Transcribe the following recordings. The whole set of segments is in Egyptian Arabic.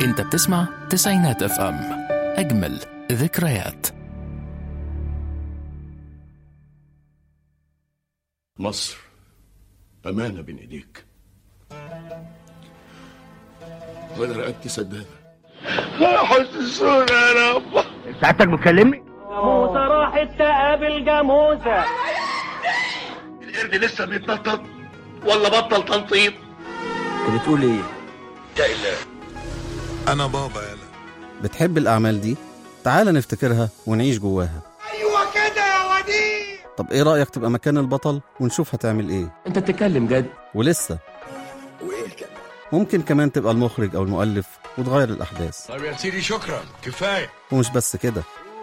انت بتسمع تسعينات اف ام اجمل ذكريات مصر أمانة بين إيديك وأنا رقبتي سدادة حسسونا يا رب سعادتك بتكلمني؟ جاموسة راحت تقابل جاموسة القرد لسه بيتنطط ولا بطل تنطيط انت بتقول ايه؟ انا بابا يلا بتحب الأعمال دي؟ تعال نفتكرها ونعيش جواها أيوة كده يا وديع طب إيه رأيك تبقى مكان البطل ونشوف هتعمل إيه؟ انت بتتكلم جد ولسه ممكن كمان تبقى المخرج أو المؤلف وتغير الأحداث طب يا سيدي شكرا كفايه ومش بس كده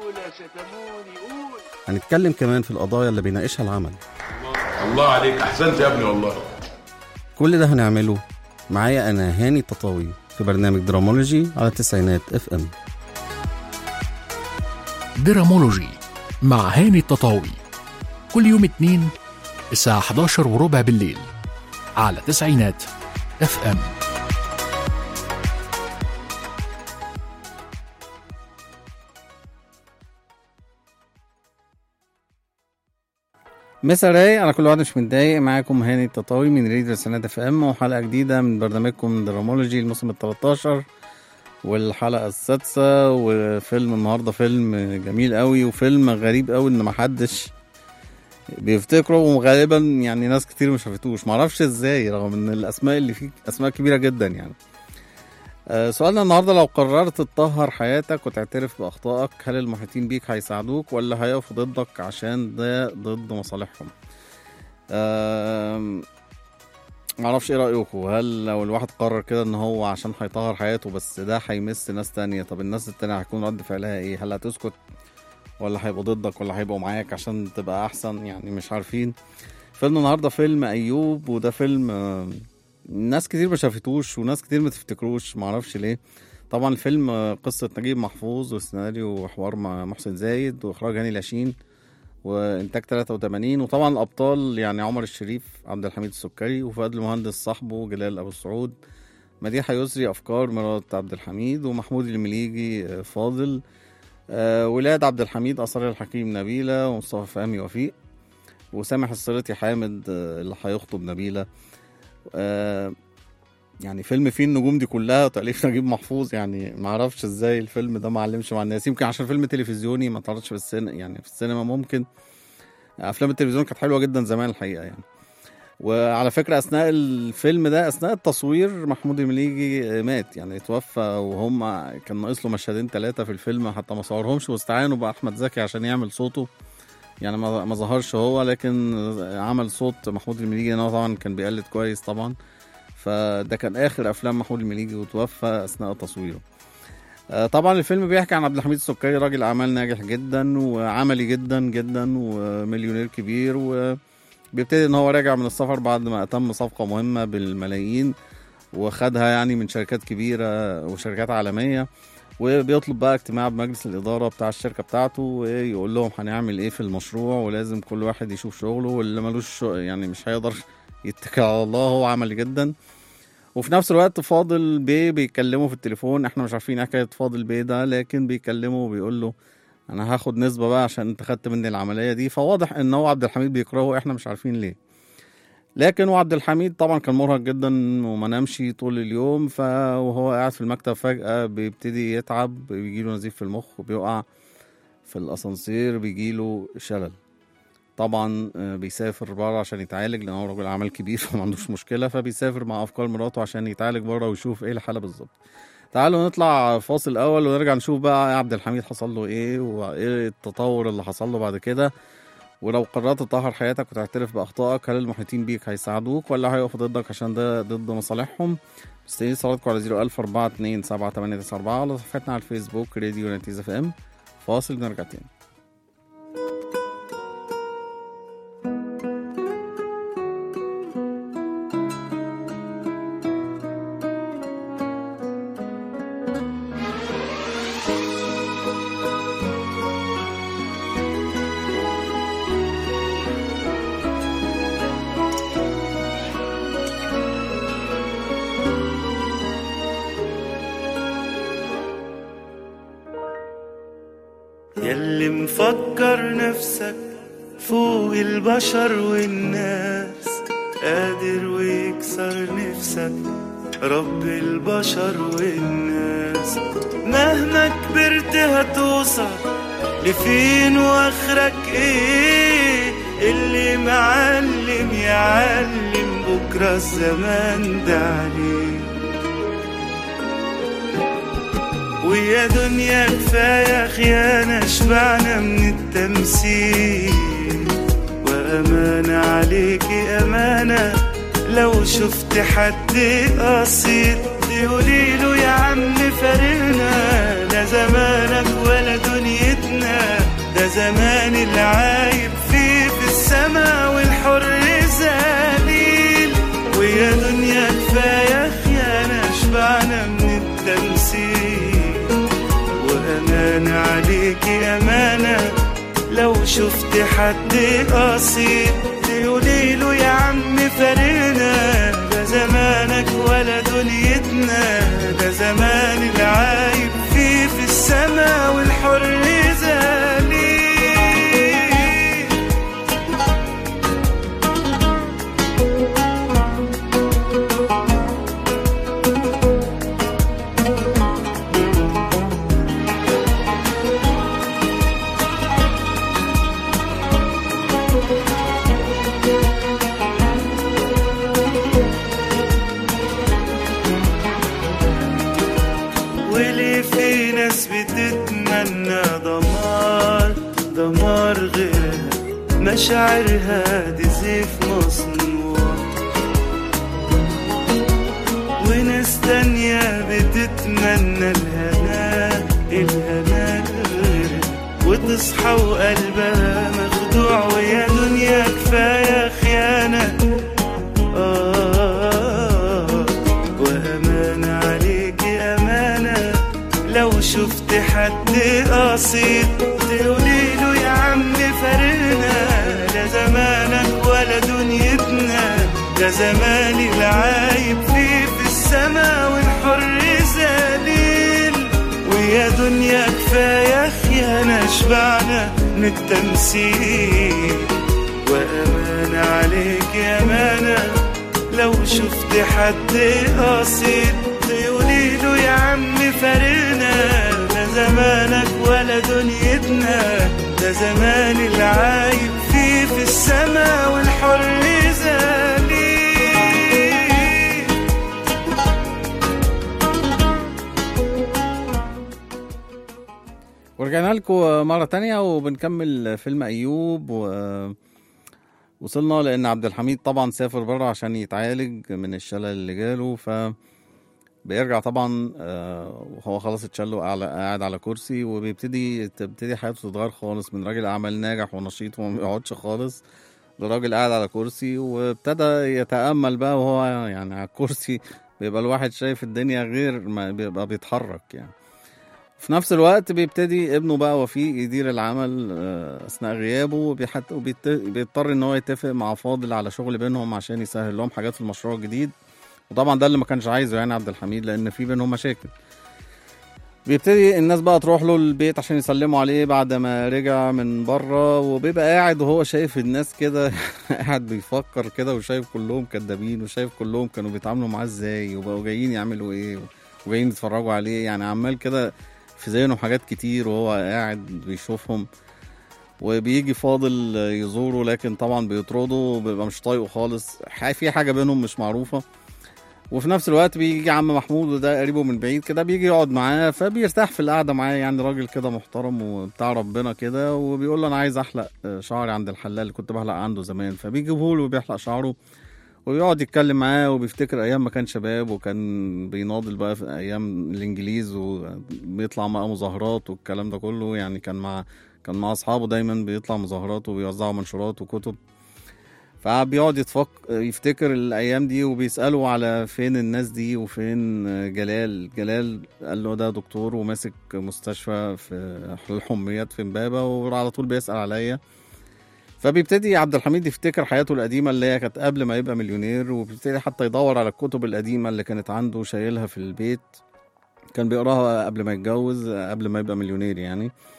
هنتكلم كمان في القضايا اللي بيناقشها العمل الله عليك أحسنت يا ابني والله كل ده هنعمله معايا أنا هاني التطاوي في برنامج درامولوجي على تسعينات اف ام درامولوجي مع هاني التطاوي كل يوم اتنين الساعة 11 وربع بالليل على تسعينات اف ام مسا رايق على كل واحد مش متضايق معاكم هاني التطاوي من راديو سنة اف ام وحلقة جديدة من برنامجكم درامولوجي الموسم ال 13 والحلقة السادسة وفيلم النهاردة فيلم جميل قوي وفيلم غريب قوي ان محدش بيفتكره وغالبا يعني ناس كتير ما شافتوش معرفش ازاي رغم ان الاسماء اللي فيه اسماء كبيرة جدا يعني آه، سؤالنا النهارده لو قررت تطهر حياتك وتعترف باخطائك هل المحيطين بيك هيساعدوك ولا هيقفوا ضدك عشان ده ضد مصالحهم آم، معرفش ايه رايكم هل لو الواحد قرر كده ان هو عشان هيطهر حياته بس ده هيمس ناس تانية طب الناس التانية هيكون رد فعلها ايه هل هتسكت ولا هيبقوا ضدك ولا هيبقوا معاك عشان تبقى احسن يعني مش عارفين فيلم النهارده فيلم ايوب وده فيلم آم، ناس كتير ما شافتوش وناس كتير ما تفتكروش معرفش ليه طبعا الفيلم آه، قصة نجيب محفوظ والسيناريو وحوار مع محسن زايد واخراج هاني لاشين وانتاج 83 وطبعا الابطال يعني عمر الشريف عبد الحميد السكري وفؤاد المهندس صاحبه جلال ابو السعود مديحة يسري افكار مرات عبد الحميد ومحمود المليجي آه، فاضل آه، ولاد عبد الحميد اسرار الحكيم نبيلة ومصطفى فهمي وفيق وسامح الصريطي حامد آه، اللي هيخطب نبيلة آه، يعني فيلم فيه النجوم دي كلها وتأليف نجيب محفوظ يعني ما اعرفش ازاي الفيلم ده ما علمش مع الناس يمكن عشان فيلم تلفزيوني ما اتعرضش في السينما يعني في السينما ممكن افلام التلفزيون كانت حلوه جدا زمان الحقيقه يعني وعلى فكره اثناء الفيلم ده اثناء التصوير محمود المليجي مات يعني اتوفى وهم كان ناقص له مشهدين ثلاثه في الفيلم حتى ما صورهمش واستعانوا باحمد زكي عشان يعمل صوته يعني ما ما ظهرش هو لكن عمل صوت محمود المليجي هو طبعا كان بيقلد كويس طبعا فده كان اخر افلام محمود المليجي وتوفى اثناء تصويره آه، طبعا الفيلم بيحكي عن عبد الحميد السكري راجل اعمال ناجح جدا وعملي جدا جدا ومليونير كبير وبيبتدي ان هو راجع من السفر بعد ما اتم صفقه مهمه بالملايين وخدها يعني من شركات كبيره وشركات عالميه وبيطلب بقى اجتماع بمجلس الاداره بتاع الشركه بتاعته ويقول لهم هنعمل ايه في المشروع ولازم كل واحد يشوف شغله واللي ملوش شغل- يعني مش هيقدر يتكل على الله هو عملي جدا وفي نفس الوقت فاضل بيه بيكلمه في التليفون احنا مش عارفين ايه حكايه فاضل بيه ده لكن بيكلمه وبيقول له انا هاخد نسبه بقى عشان انت خدت مني العمليه دي فواضح ان هو عبد الحميد بيكرهه احنا مش عارفين ليه لكن وعبد الحميد طبعا كان مرهق جدا وما نامش طول اليوم ف وهو قاعد في المكتب فجأة بيبتدي يتعب بيجيله نزيف في المخ وبيقع في الأسانسير بيجيله شلل طبعا آه، بيسافر بره عشان يتعالج لان هو راجل اعمال كبير فما عندوش مشكله فبيسافر مع افكار مراته عشان يتعالج بره ويشوف ايه الحاله بالظبط تعالوا نطلع فاصل اول ونرجع نشوف بقى عبد الحميد حصل له ايه وايه التطور اللي حصل له بعد كده ولو قررت تطهر حياتك وتعترف باخطائك هل المحيطين بيك هيساعدوك ولا هيقفوا ضدك عشان ده ضد مصالحهم مستنيين صلاتكم على 01000 42 7894 على صفحتنا على الفيسبوك راديو نتيزة اف ام فاصل نرجع تاني فكر نفسك فوق البشر والناس قادر ويكسر نفسك رب البشر والناس مهما كبرت هتوصل لفين واخرك ايه اللي معلم يعلم بكرة الزمان ده عليه ويا دنيا كفاية خيانة شبعنا من التمثيل وأمانة عليكي أمانة لو شفت حد قصيد تقولي له يا عم فارقنا لا زمانك ولا دنيتنا ده زمان العايب فيه في السما والحر ذليل ويا دنيا كفاية خيانة شبعنا من التمثيل وأمانة عليكي أمانة لو شفت حد قصيد تقولي له يا عم فارقنا ده زمانك ولا دنيتنا ده زمان العايب فيه في السما والحر ذليل وليه في ناس بتتمنى دمار دمار غيرها مشاعرها دي زيف مصنوع وناس تانية بتتمنى الهنا الهنا غيرها وتصحى وقلبها مخدوع ويا دنيا كفاية خيانة آه وأمانة عليكي أمانة لو شفت حد قصيد تقولي له يا عم فارقنا لا زمانك ولا دنيتنا ده زمان العايب فيه في السما والحر ذليل ويا دنيا كفاية خيانة شبعنا من التمثيل وأمانة عليك أمانة لو شفت حد قصيد تقولي له يا عم فارقنا لا زمانك ولا دنيتنا ده زمان العايب فيه في السما والحر ذليل ورجعنا لكم مرة تانية وبنكمل فيلم أيوب و... وصلنا لأن عبد الحميد طبعا سافر بره عشان يتعالج من الشلل اللي جاله ف بيرجع طبعا آه، وهو خلاص اتشل وقاعد قاعد على كرسي وبيبتدي تبتدي حياته تتغير خالص من راجل أعمال ناجح ونشيط وما بيقعدش خالص لراجل قاعد على كرسي وابتدى يتأمل بقى وهو يعني على الكرسي بيبقى الواحد شايف الدنيا غير ما بيبقى بيتحرك يعني في نفس الوقت بيبتدي ابنه بقى وفيه يدير العمل آه، اثناء غيابه وبيحت- وبيت- بيضطر ان هو يتفق مع فاضل على شغل بينهم عشان يسهل لهم حاجات في المشروع الجديد وطبعا ده اللي ما كانش عايزه يعني عبد الحميد لان في بينهم مشاكل بيبتدي الناس بقى تروح له البيت عشان يسلموا عليه بعد ما رجع من بره وبيبقى قاعد وهو شايف الناس كده قاعد بيفكر كده وشايف كلهم كدابين وشايف كلهم كانوا بيتعاملوا معاه ازاي وبقوا جايين يعملوا ايه وجايين يتفرجوا عليه يعني عمال كده في ذهنه حاجات كتير وهو قاعد بيشوفهم وبيجي فاضل يزوره لكن طبعا بيطرده وبيبقى مش طايقه خالص ح- في حاجه بينهم مش معروفه وفي نفس الوقت بيجي عم محمود وده قريبه من بعيد كده بيجي يقعد معاه فبيرتاح في القعده معاه يعني راجل كده محترم وبتاع ربنا كده وبيقول له انا عايز احلق شعري عند الحلاق اللي كنت بحلق عنده زمان فبيجيبه له وبيحلق شعره ويقعد يتكلم معاه وبيفتكر ايام ما كان شباب وكان بيناضل بقى في ايام الانجليز وبيطلع مع مظاهرات والكلام ده كله يعني كان مع كان مع اصحابه دايما بيطلع مظاهرات وبيوزعوا منشورات وكتب فبيقعد يتفك يفتكر الايام دي وبيساله على فين الناس دي وفين جلال جلال قال له ده دكتور وماسك مستشفى في الحميات في امبابه وعلى طول بيسال عليا فبيبتدي عبد الحميد يفتكر حياته القديمه اللي هي كانت قبل ما يبقى مليونير وبيبتدي حتى يدور على الكتب القديمه اللي كانت عنده شايلها في البيت كان بيقراها قبل ما يتجوز قبل ما يبقى مليونير يعني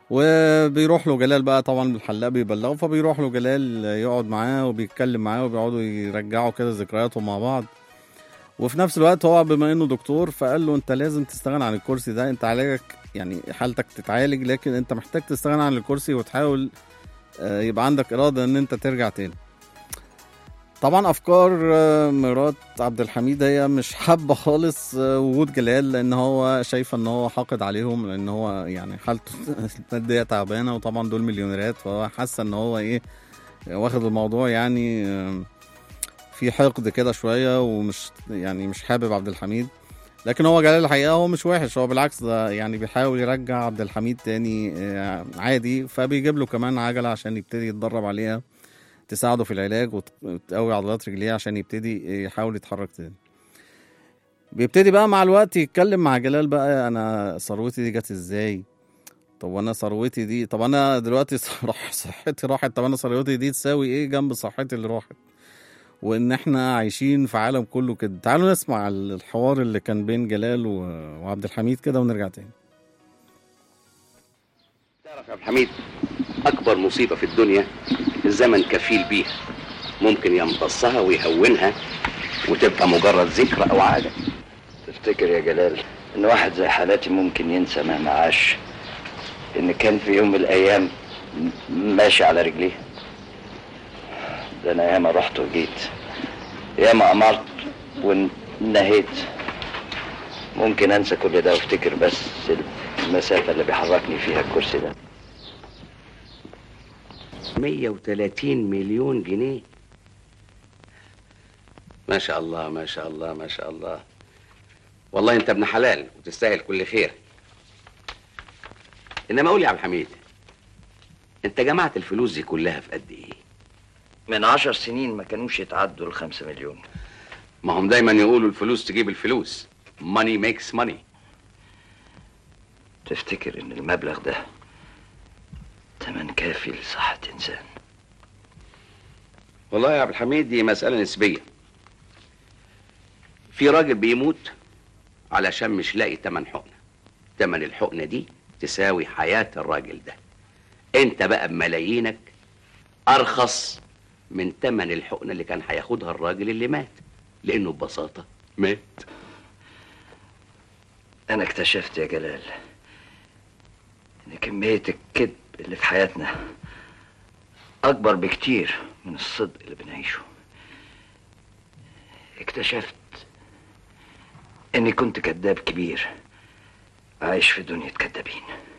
وبيروح له جلال بقى طبعا الحلاق بيبلغه فبيروح له جلال يقعد معاه وبيتكلم معاه وبيقعدوا يرجعوا كده ذكرياتهم مع بعض وفي نفس الوقت هو بما انه دكتور فقال له انت لازم تستغنى عن الكرسي ده انت علاجك يعني حالتك تتعالج لكن انت محتاج تستغنى عن الكرسي وتحاول آه، يبقى عندك اراده ان انت ترجع تاني طبعا افكار آه، مرات عبد الحميد هي مش حابه خالص آه، وجود جلال لان هو شايفه ان هو حاقد عليهم لان هو يعني حالته الماديه تعبانه وطبعا دول مليونيرات فهو حاسه ان هو ايه واخد الموضوع يعني آه، في حقد كده شويه ومش يعني مش حابب عبد الحميد لكن هو جلال الحقيقه هو مش وحش هو بالعكس ده يعني بيحاول يرجع عبد الحميد تاني آه، عادي فبيجيب له كمان عجله عشان يبتدي يتدرب عليها تساعده في العلاج وت- وتقوي عضلات رجليه عشان يبتدي يحاول يتحرك تاني بيبتدي بقى مع الوقت يتكلم مع جلال بقى انا ثروتي دي جت ازاي طب وانا ثروتي دي طب انا دلوقتي صح صحتي راحت طب انا ثروتي دي تساوي ايه جنب صحتي اللي راحت وان احنا عايشين في عالم كله كده تعالوا نسمع الحوار اللي كان بين جلال و- وعبد الحميد كده ونرجع تاني تعرف يا عبد الحميد اكبر مصيبه في الدنيا الزمن كفيل بيها ممكن يمتصها ويهونها وتبقى مجرد ذكرى او عاده تفتكر يا جلال ان واحد زي حالاتي ممكن ينسى مهما عاش ان كان في يوم من الايام م- ماشي على رجليه ده انا ياما رحت وجيت ياما امرت ونهيت ممكن انسى كل ده وافتكر بس المسافه اللي بيحركني فيها الكرسي ده 130 مليون جنيه ما شاء الله ما شاء الله ما شاء الله والله انت ابن حلال وتستاهل كل خير انما قول لي يا عبد الحميد انت جمعت الفلوس دي كلها في قد ايه من عشر سنين ما كانوش يتعدوا الخمسة مليون ما هم دايما يقولوا الفلوس تجيب الفلوس money makes money تفتكر ان المبلغ ده تمن كافي لصحة انسان والله يا عبد الحميد دي مسألة نسبية في راجل بيموت علشان مش لاقي تمن حقنة تمن الحقنة دي تساوي حياة الراجل ده انت بقى بملايينك ارخص من تمن الحقنة اللي كان هياخدها الراجل اللي مات لانه ببساطة مات انا اكتشفت يا جلال ان كمية الكذب اللي في حياتنا اكبر بكتير من الصدق اللي بنعيشه اكتشفت اني كنت كذاب كبير عايش في دنيا كذابين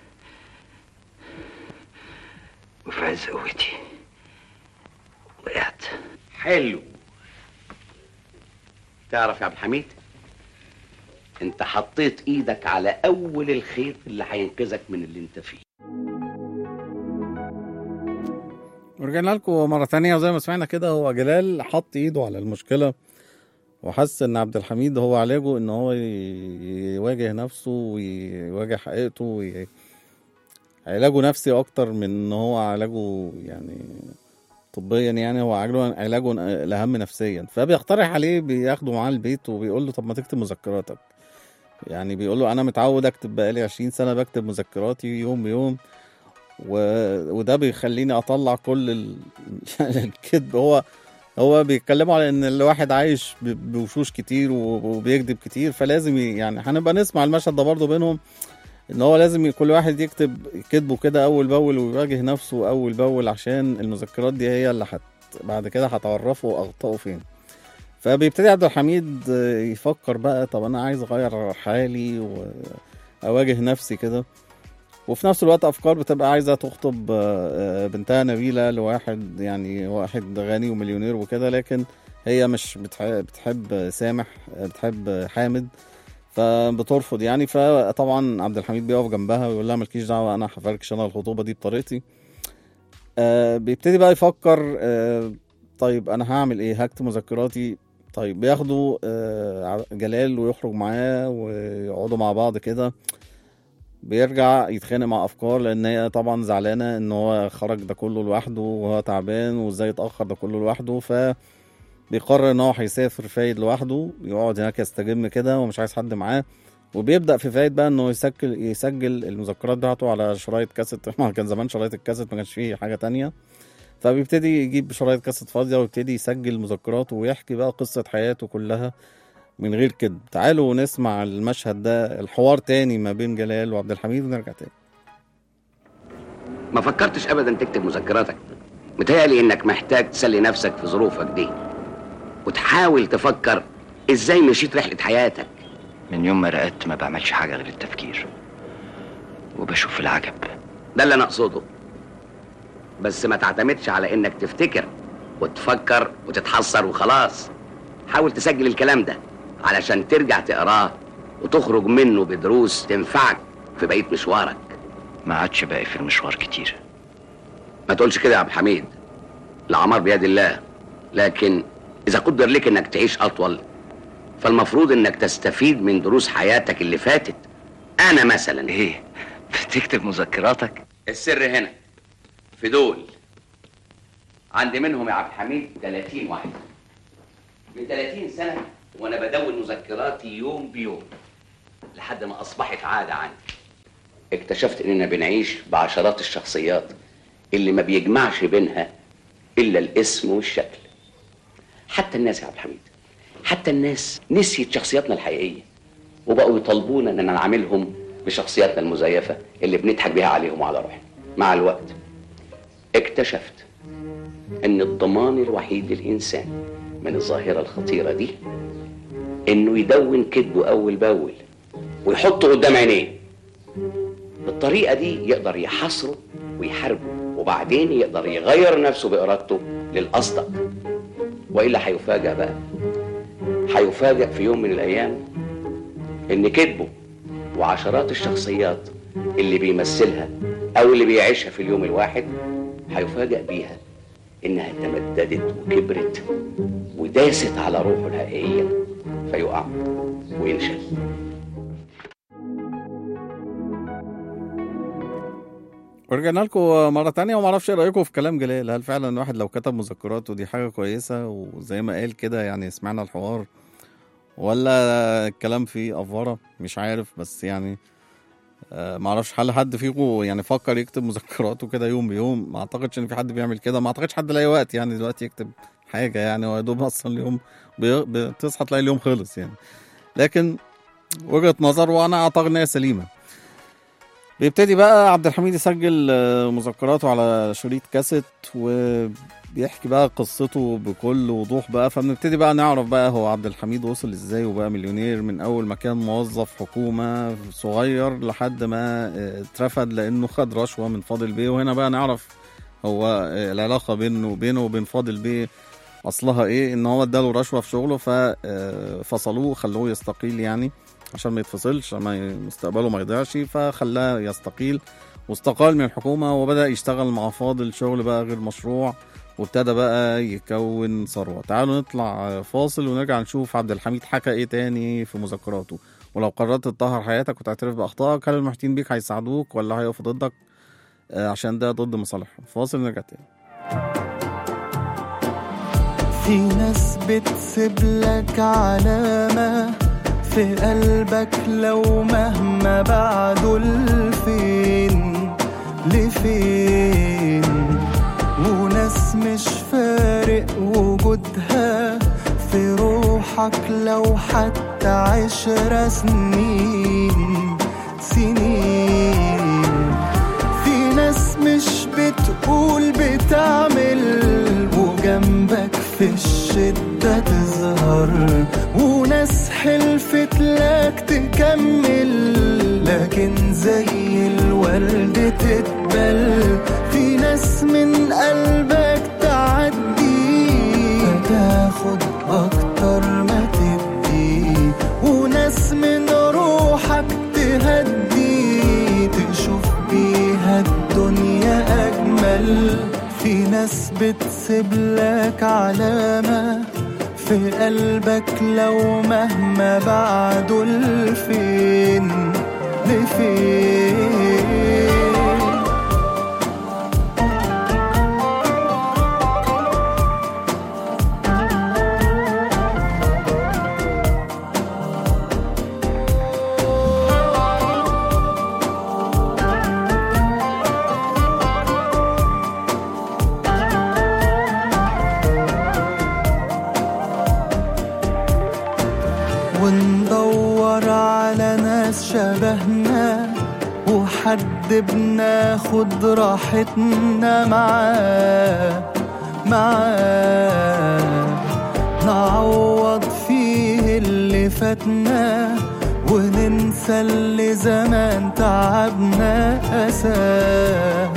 وفي عز قوتي وقعت حلو تعرف يا عبد الحميد انت حطيت ايدك على اول الخيط اللي هينقذك من اللي انت فيه ورجعنا لكم مرة تانية وزي ما سمعنا كده هو جلال حط ايده على المشكلة وحس ان عبد الحميد هو علاجه ان هو ي- يواجه نفسه ويواجه حقيقته وي... علاجه نفسي اكتر من ان هو علاجه يعني طبيا يعني هو علاجه علاجه الاهم نفسيا فبيقترح عليه بياخده معاه البيت وبيقول له طب ما تكتب مذكراتك يعني بيقول له انا متعود اكتب بقالي 20 سنه بكتب مذكراتي يوم بيوم و... وده بيخليني اطلع كل ال... يعني الكذب هو هو بيتكلموا على ان الواحد عايش ب- بوشوش كتير و- وبيكذب كتير فلازم ي- يعني هنبقى نسمع المشهد ده برضه بينهم ان هو لازم ي- كل واحد يكتب كذبه كده اول باول ويواجه نفسه اول باول عشان المذكرات دي هي اللي حت بعد كده هتعرفه اخطائه فين فبيبتدي عبد الحميد آه، يفكر بقى طب انا عايز اغير حالي واواجه نفسي كده وفي نفس الوقت افكار بتبقى عايزه تخطب آه، آه، بنتها نبيله لواحد يعني واحد غني ومليونير وكده لكن هي مش بتح- بتحب سامح آه، بتحب حامد فبترفض يعني فطبعا عبد الحميد بيقف جنبها ويقول لها مالكيش دعوه انا هفركش انا الخطوبه دي بطريقتي آه بيبتدي بقى يفكر آه طيب انا هعمل ايه هكتب مذكراتي طيب بياخدوا آه جلال ويخرج معاه ويقعدوا مع بعض كده بيرجع يتخانق مع افكار لان هي طبعا زعلانه ان هو خرج ده كله لوحده وهو تعبان وازاي اتاخر ده كله لوحده ف بيقرر ان هو هيسافر فايد لوحده يقعد هناك يستجم كده ومش عايز حد معاه وبيبدا في فايد بقى انه يسجل يسجل المذكرات بتاعته على شرايط كاسيت ما كان زمان شرايط الكاسيت ما كانش فيه حاجه تانية فبيبتدي يجيب شرايط كاسيت فاضيه ويبتدي يسجل مذكراته ويحكي بقى قصه حياته كلها من غير كذب تعالوا نسمع المشهد ده الحوار تاني ما بين جلال وعبد الحميد ونرجع تاني ما فكرتش ابدا تكتب مذكراتك متهيألي انك محتاج تسلي نفسك في ظروفك دي وتحاول تفكر ازاي مشيت رحلة حياتك من يوم ما رقدت ما بعملش حاجة غير التفكير وبشوف العجب ده اللي انا اقصده بس ما تعتمدش على انك تفتكر وتفكر وتتحسر وخلاص حاول تسجل الكلام ده علشان ترجع تقراه وتخرج منه بدروس تنفعك في بقية مشوارك ما عادش باقي في المشوار كتير ما تقولش كده يا عبد الحميد العمار بيد الله لكن اذا قدر لك انك تعيش اطول فالمفروض انك تستفيد من دروس حياتك اللي فاتت انا مثلا ايه بتكتب مذكراتك السر هنا في دول عندي منهم يا عبد الحميد 30 واحد من 30 سنه وانا بدون مذكراتي يوم بيوم لحد ما اصبحت عاده عندي اكتشفت اننا بنعيش بعشرات الشخصيات اللي ما بيجمعش بينها الا الاسم والشكل حتى الناس يا عبد الحميد حتى الناس نسيت شخصياتنا الحقيقيه وبقوا يطالبونا اننا نعاملهم بشخصياتنا المزيفه اللي بنضحك بيها عليهم وعلى روحنا مع الوقت اكتشفت ان الضمان الوحيد للانسان من الظاهره الخطيره دي انه يدون كذبه اول باول ويحطه قدام عينيه بالطريقه دي يقدر يحاصره ويحاربه وبعدين يقدر يغير نفسه بارادته للاصدق والا هيفاجأ بقى هيفاجأ في يوم من الايام ان كذبه وعشرات الشخصيات اللي بيمثلها او اللي بيعيشها في اليوم الواحد هيفاجأ بيها انها تمددت وكبرت وداست على روحه الحقيقيه فيقع وينشل ورجعنا لكم مرة تانية وما اعرفش ايه رأيكم في كلام جلال هل فعلا الواحد لو كتب مذكراته دي حاجة كويسة وزي ما قال كده يعني سمعنا الحوار ولا الكلام فيه أفورة مش عارف بس يعني آه، ما اعرفش هل حد فيكم يعني فكر يكتب مذكراته كده يوم بيوم ما اعتقدش ان في حد بيعمل كده ما اعتقدش حد لاقي وقت يعني دلوقتي يكتب حاجة يعني هو يا دوب اصلا اليوم بي- بتصحى تلاقي اليوم خلص يعني لكن وجهة نظر وانا اعتقد ان هي سليمة بيبتدي بقى عبد الحميد يسجل آه، مذكراته على شريط كاسيت وبيحكي بقى قصته بكل وضوح بقى فبنبتدي بقى نعرف بقى هو عبد الحميد وصل ازاي وبقى مليونير من اول ما كان موظف حكومة صغير لحد ما آه، اترفد لانه خد رشوة من فاضل بيه وهنا بقى نعرف هو آه، العلاقة بينه وبينه وبين فاضل بيه اصلها ايه ان هو اداله رشوة في شغله ففصلوه خلوه يستقيل يعني عشان ما يتفصلش ما ي- مستقبله ما يضيعش فخلاه يستقيل واستقال من الحكومة وبدأ يشتغل مع فاضل شغل بقى غير مشروع وابتدى بقى يكون ثروة تعالوا نطلع فاصل ونرجع نشوف عبد الحميد حكى ايه تاني في مذكراته ولو قررت تطهر حياتك وتعترف بأخطائك هل المحيطين بيك هيساعدوك ولا هيقفوا ضدك آه، عشان ده ضد مصالحهم فاصل نرجع تاني في ناس بتسيب لك علامة في قلبك لو مهما بعدوا لفين لفين وناس مش فارق وجودها في روحك لو حتى عشر سنين سنين في ناس مش بتقول بتعمل وجنبك في الشدة تظهر وناس حلفت لك تكمل لكن زي الورد تتبل في ناس من قلبك تعدي فتاخد أكتر ما تدي وناس من روحك تهدي تشوف بيها الدنيا أجمل في ناس بتسيب لك علامة في قلبك لو مهما بعدوا لفين لفين وندور على ناس شبهنا وحد بناخد راحتنا معاه معاه نعوض فيه اللي فاتنا وننسى اللي زمان تعبنا أساه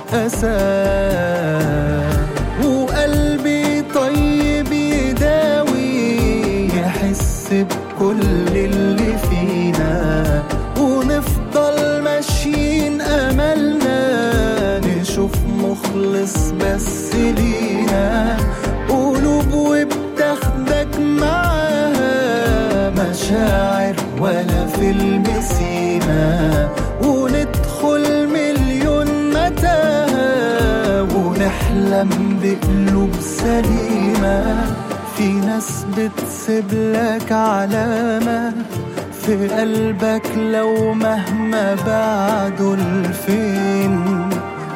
أساه وقلبي طيب يداوي يحس بكل اللي فينا ونفضل ماشيين أملنا نشوف مخلص بس لينا قلوب وبتاخدك معاها مشاعر ولا فيلم سيما وندخل مليون متاهة ونحلم بقلوب سليمة في ناس بتسيب لك علامة في قلبك لو مهما بعدوا لفين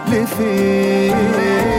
لفين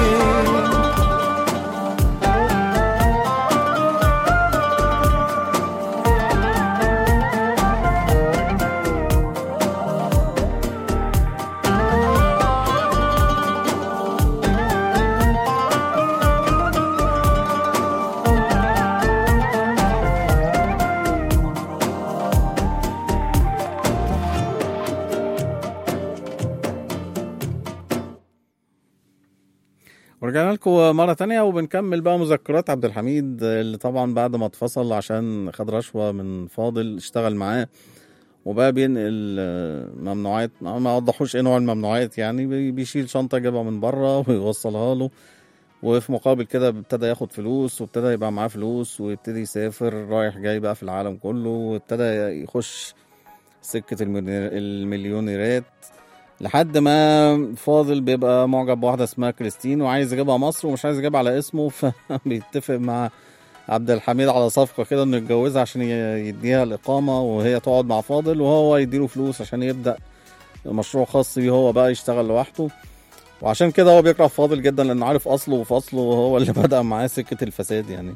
ورجعنا لكم مرة تانية وبنكمل بقى مذكرات عبد الحميد اللي طبعا بعد ما اتفصل عشان خد رشوة من فاضل اشتغل معاه وبقى بينقل آه، ممنوعات ما وضحوش ايه نوع الممنوعات يعني بي- بيشيل شنطة جابها من بره ويوصلها له وفي مقابل كده ابتدى ياخد فلوس وابتدى يبقى معاه فلوس ويبتدي يسافر رايح جاي بقى في العالم كله وابتدى يخش سكة المليونير- المليونيرات لحد ما فاضل بيبقى معجب بواحدة اسمها كريستين وعايز يجيبها مصر ومش عايز يجيبها على اسمه فبيتفق مع عبد الحميد على صفقة كده انه يتجوزها عشان ي- يديها الإقامة وهي تقعد مع فاضل وهو يديله فلوس عشان يبدأ مشروع خاص بيه هو بقى يشتغل لوحده وعشان كده هو بيكره فاضل جدا لانه عارف اصله وفصله وهو اللي بدأ معاه سكة الفساد يعني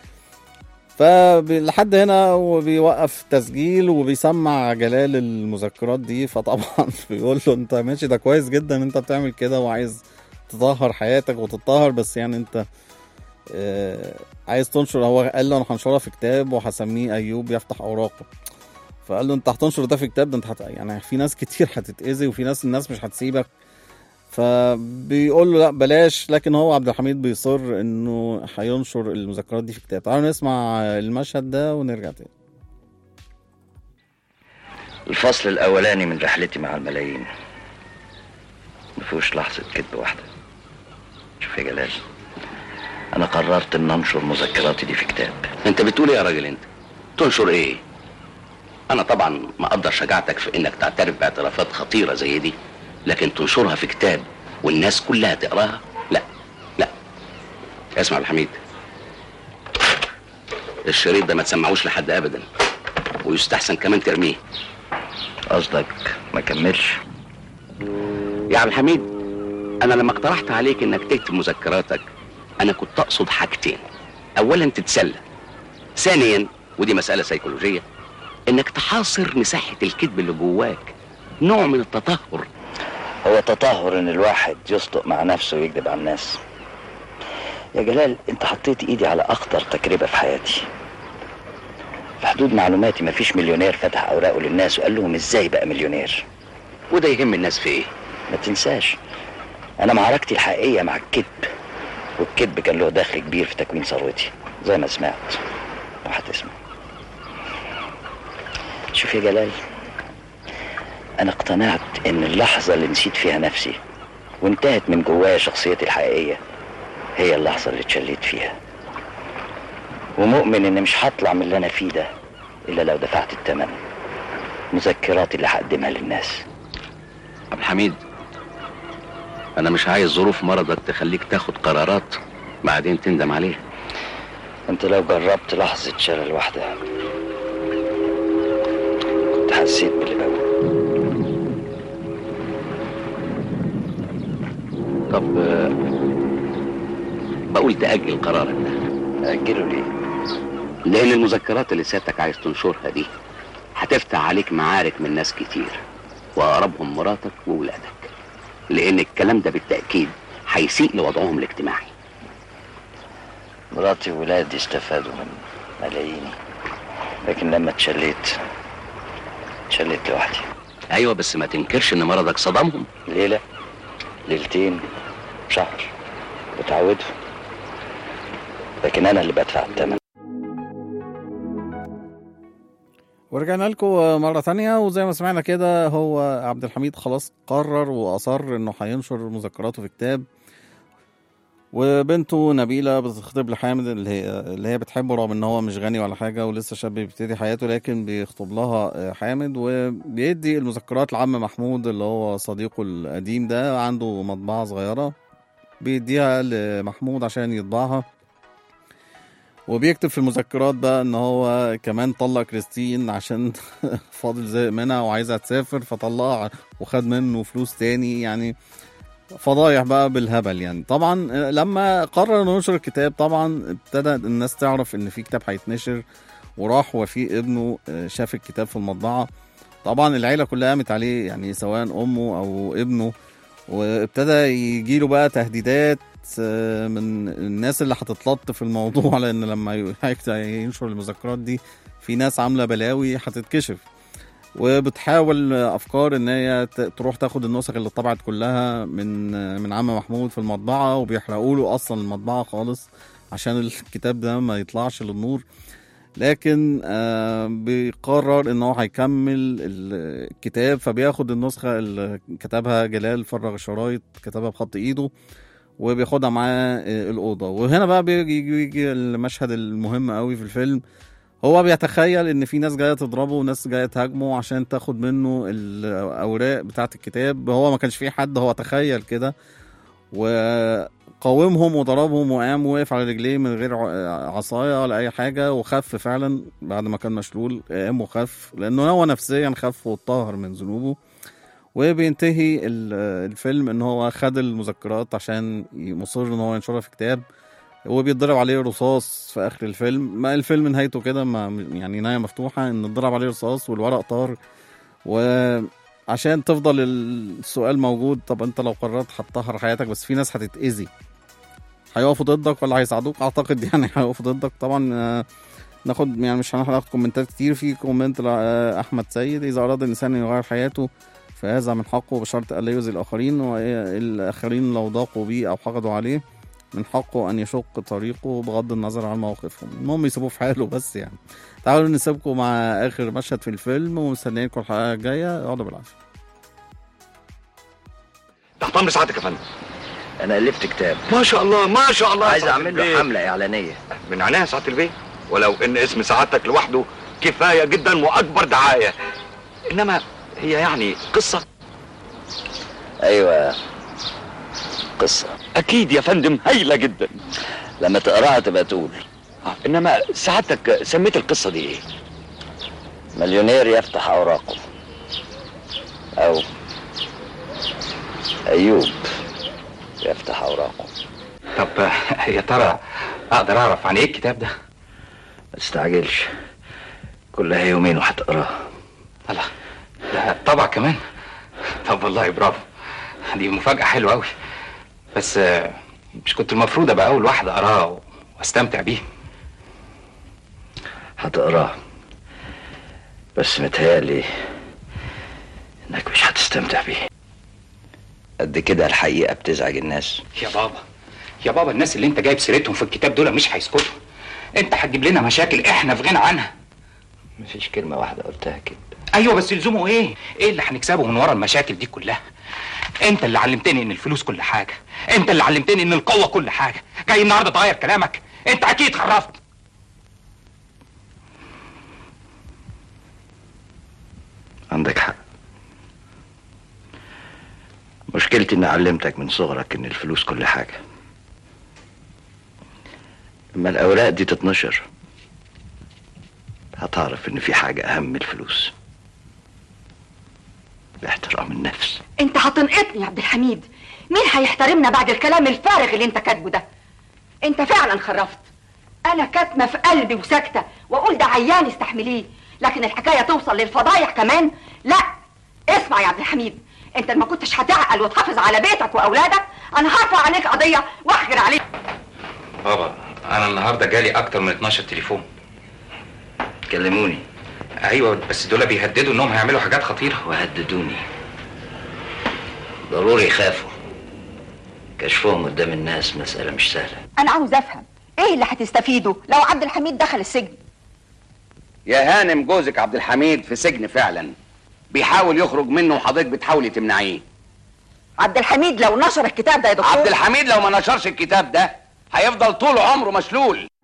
فلحد هنا وبيوقف تسجيل وبيسمع جلال المذكرات دي فطبعا بيقول له انت ماشي ده كويس جدا انت بتعمل كده وعايز تطهر حياتك وتتطهر بس يعني انت آه، عايز تنشر هو قال له انا هنشرها في كتاب وهسميه ايوب يفتح اوراقه فقال له انت هتنشر ده في كتاب ده انت هت... يعني في ناس كتير هتتاذي وفي ناس الناس مش هتسيبك فبيقول له لا بلاش لكن هو عبد الحميد بيصر انه هينشر المذكرات دي في كتاب تعالوا نسمع المشهد ده ونرجع تاني الفصل الأولاني من رحلتي مع الملايين مفيهوش لحظة كذب واحدة شوف يا جلال أنا قررت إن أنشر مذكراتي دي في كتاب انت بتقول ايه يا راجل انت تنشر ايه انا طبعا ما اقدر شجاعتك في انك تعترف باعترافات خطيره زي دي لكن تنشرها في كتاب والناس كلها تقراها لا لا اسمع يا عبد الحميد الشريط ده ما تسمعوش لحد ابدا ويستحسن كمان ترميه قصدك ما كملش يا عبد الحميد انا لما اقترحت عليك انك تكتب مذكراتك انا كنت اقصد حاجتين اولا تتسلى ثانيا ودي مساله سيكولوجيه انك تحاصر مساحه الكذب اللي جواك نوع من التطهر هو تطهر إن الواحد يصدق مع نفسه ويكذب على الناس يا جلال أنت حطيت إيدي على أخطر تجربة في حياتي في حدود معلوماتي مفيش مليونير فتح أوراقه للناس وقال لهم إزاي بقى مليونير وده يهم الناس في ايه ما تنساش انا معركتي الحقيقيه مع الكذب والكذب كان له دخل كبير في تكوين ثروتي زي ما سمعت وهتسمع شوف يا جلال انا اقتنعت ان اللحظه اللي نسيت فيها نفسي وانتهت من جوايا شخصيتي الحقيقيه هي اللحظه اللي اتشليت فيها ومؤمن ان مش هطلع من اللي انا فيه ده الا لو دفعت الثمن مذكراتي اللي هقدمها للناس عبد الحميد انا مش عايز ظروف مرضك تخليك تاخد قرارات بعدين تندم عليها انت لو جربت لحظة شلل واحدة كنت حسيت باللي بقوله طب آه، بقول تأجل قرارك ده أجله ليه؟ لان المذكرات اللي سيادتك عايز تنشرها دي هتفتح عليك معارك من ناس كتير واقربهم مراتك وولادك لان الكلام ده بالتاكيد هيسيء لوضعهم الاجتماعي مراتي وولادي استفادوا من ملاييني لكن لما اتشليت اتشليت لوحدي ايوه بس ما تنكرش ان مرضك صدمهم ليلة ليلتين شهر وتعودوا لكن انا اللي بدفع الثمن ورجعنا لكم مرة تانية وزي ما سمعنا كده هو عبد الحميد خلاص قرر وأصر إنه هينشر مذكراته في كتاب وبنته نبيلة بتخطب لحامد اللي هي اللي هي بتحبه رغم إن هو مش غني ولا حاجة ولسه شاب بيبتدي حياته لكن بيخطب لها حامد وبيدي المذكرات لعم محمود اللي هو صديقه القديم ده عنده مطبعة صغيرة بيديها لمحمود عشان يطبعها وبيكتب في المذكرات بقى ان هو كمان طلق كريستين عشان فاضل زهق منها وعايزها تسافر فطلقها وخد منه فلوس تاني يعني فضايح بقى بالهبل يعني طبعا لما قرر انه ينشر الكتاب طبعا ابتدى الناس تعرف ان في كتاب هيتنشر وراح وفي ابنه شاف الكتاب في المطبعه طبعا العيله كلها قامت عليه يعني سواء امه او ابنه وابتدى يجيله بقى تهديدات من الناس اللي هتتلط في الموضوع لان لما ينشر المذكرات دي في ناس عامله بلاوي هتتكشف وبتحاول افكار ان هي تروح تاخد النسخ اللي اتطبعت كلها من من عم محمود في المطبعه وبيحرقوا له اصلا المطبعه خالص عشان الكتاب ده ما يطلعش للنور لكن آه بيقرر ان هو هيكمل الكتاب فبياخد النسخه اللي كتبها جلال فرغ الشرايط كتبها بخط ايده وبياخدها معاه الاوضه وهنا بقى بيجي, بيجي المشهد المهم قوي في الفيلم هو بيتخيل ان في ناس جايه تضربه وناس جايه تهاجمه عشان تاخد منه الاوراق بتاعه الكتاب هو ما كانش فيه حد هو تخيل كده وقاومهم وضربهم وقام وقف على رجليه من غير عصايه ولا اي حاجه وخف فعلا بعد ما كان مشلول قام وخف لانه هو نفسيا خف واتطهر من ذنوبه وبينتهي الفيلم ان هو خد المذكرات عشان مصر ان هو ينشرها في كتاب وبيتضرب عليه رصاص في اخر الفيلم ما الفيلم نهايته كده ما يعني نهايه مفتوحه ان اتضرب عليه رصاص والورق طار وعشان تفضل السؤال موجود طب انت لو قررت هتطهر حياتك بس في ناس هتتاذي هيقفوا ضدك ولا هيساعدوك اعتقد يعني هيقفوا ضدك طبعا ناخد يعني مش هناخد كومنتات كتير في كومنت احمد سيد اذا اراد الانسان ان يغير حياته فهذا من حقه بشرط ألا يؤذي الآخرين والآخرين لو ضاقوا به أو حقدوا عليه من حقه أن يشق طريقه بغض النظر عن موقفهم المهم يسيبوه في حاله بس يعني تعالوا نسيبكم مع آخر مشهد في الفيلم ومستنيينكم الحلقة الجاية اقعدوا بالعافية تحت امر سعادتك يا فندم انا الفت كتاب ما شاء الله ما شاء الله عايز سعادة اعمل له البيه. حمله اعلانيه من عناية يا سعاده البيه ولو ان اسم سعادتك لوحده كفايه جدا واكبر دعايه انما هي يعني قصه ايوه قصه اكيد يا فندم هايله جدا لما تقراها تبقى تقول آه، انما سعادتك سميت القصه دي ايه مليونير يفتح اوراقه او ايوب يفتح اوراقه طب يا ترى اقدر اعرف عن ايه الكتاب ده ما تستعجلش كلها يومين وهتقراها الله ده طبع كمان طب والله برافو دي مفاجأة حلوة أوي بس آه، مش كنت المفروض أبقى أول واحد أقراه واستمتع بيه هتقراها بس متهيألي انك مش هتستمتع بيه قد كده الحقيقة بتزعج الناس يا بابا يا بابا الناس اللي أنت جايب سيرتهم في الكتاب دول مش هيسكتوا أنت هتجيب لنا مشاكل إحنا في غنى عنها مفيش كلمة واحدة قلتها كده أيوة بس يلزمه إيه؟ إيه اللي هنكسبه من ورا المشاكل دي كلها؟ أنت اللي علمتني إن الفلوس كل حاجة أنت اللي علمتني إن القوة كل حاجة جاي النهاردة تغير كلامك أنت أكيد خرفت عندك حق مشكلتي اني علمتك من صغرك ان الفلوس كل حاجة لما الاوراق دي تتنشر هتعرف ان في حاجة اهم من الفلوس باحترام النفس انت هتنقطني يا عبد الحميد مين هيحترمنا بعد الكلام الفارغ اللي انت كاتبه ده انت فعلا خرفت انا كاتمه في قلبي وساكته واقول ده عيان استحمليه لكن الحكايه توصل للفضايح كمان لا اسمع يا عبد الحميد انت ما كنتش هتعقل وتحافظ على بيتك واولادك انا هرفع عليك قضيه واحجر عليك بابا انا النهارده جالي اكتر من 12 تليفون كلموني ايوه بس دول بيهددوا انهم هيعملوا حاجات خطيره وهددوني ضروري يخافوا كشفهم قدام الناس مسألة مش سهلة انا عاوز افهم ايه اللي هتستفيده لو عبد الحميد دخل السجن يا هانم جوزك عبد الحميد في سجن فعلا بيحاول يخرج منه وحضرتك بتحاولي تمنعيه عبد الحميد لو نشر الكتاب ده يا دكتور عبد الحميد لو ما نشرش الكتاب ده هيفضل طول عمره مشلول